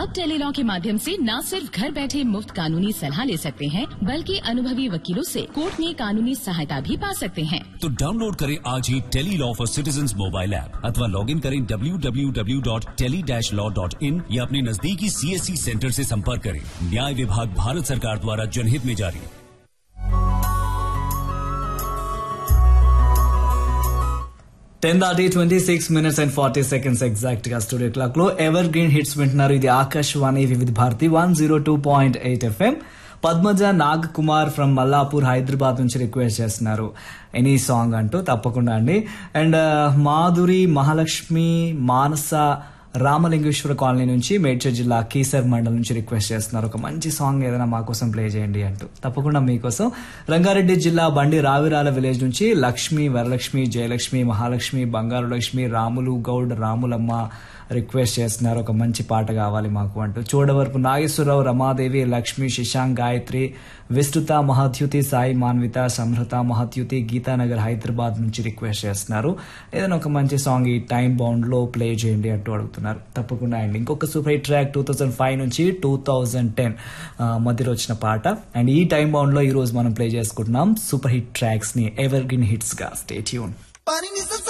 अब टेलीलॉ के माध्यम से न सिर्फ घर बैठे मुफ्त कानूनी सलाह ले सकते हैं बल्कि अनुभवी वकीलों से कोर्ट में कानूनी सहायता भी पा सकते हैं तो डाउनलोड करें आज ही tele law for citizen mobile app अथवा लॉग इन करें www.tele-law.in या अपने नजदीकी सीएससी सेंटर से संपर्क करें न्याय विभाग भारत सरकार द्वारा जनहित में जारी టెన్ దాటి twenty six minutes and forty seconds exact గా స్టూడియో క్లాక్ లో ఎవర్ గ్రీన్ హిట్స్ వింటున్నారు ఇది Akashvani Vividh Bharati one zero two point eight FM Padmaja Nag Kumar from Mallapur Hyderabad నుంచి రిక్వెస్ట్ చేస్తున్నారు ఎనీ సాంగ్ అంటూ తప్పకుండా అండి అండ్ మాధురి మహాలక్ష్మి మానస రామలింగేశ్వర కాలనీ నుంచి మేడ్చల్ జిల్లా కీసర్ మండల్ నుంచి రిక్వెస్ట్ చేస్తున్నారు ఒక మంచి సాంగ్ ఏదైనా మా కోసం ప్లే చేయండి అంటూ తప్పకుండా మీకోసం రంగారెడ్డి జిల్లా బండి రావిరాల విలేజ్ నుంచి లక్ష్మి వరలక్ష్మి జయలక్ష్మి మహాలక్ష్మి బంగారు లక్ష్మి రాములు గౌడ్ రాములమ్మ రిక్వెస్ట్ చేస్తున్నారు ఒక మంచి పాట కావాలి మాకు అంటూ చూడవరపు నాగేశ్వరరావు రమాదేవి లక్ష్మి శశాంక్ గాయత్రి విస్తృత మహత్యుతి సాయి మాన్విత సమృత మహత్యుతి గీతానగర్ హైదరాబాద్ నుంచి రిక్వెస్ట్ చేస్తున్నారు ఏదైనా ఒక మంచి సాంగ్ ఈ టైం బౌండ్ లో ప్లే చేయండి అంటూ అడుగుతున్నారు తప్పకుండా అండి ఇంకొక super hit track two thousand five నుంచి టూ థౌజండ్ టెన్ మధ్యలో వచ్చిన పాట అండ్ ఈ టైం బౌండ్ లో ఈ రోజు మనం ప్లే చేసుకుంటున్నాం సూపర్ హిట్ ట్రాక్స్ ని ఎవర్ గ్రీన్ హిట్స్ గా stay tune Parin is the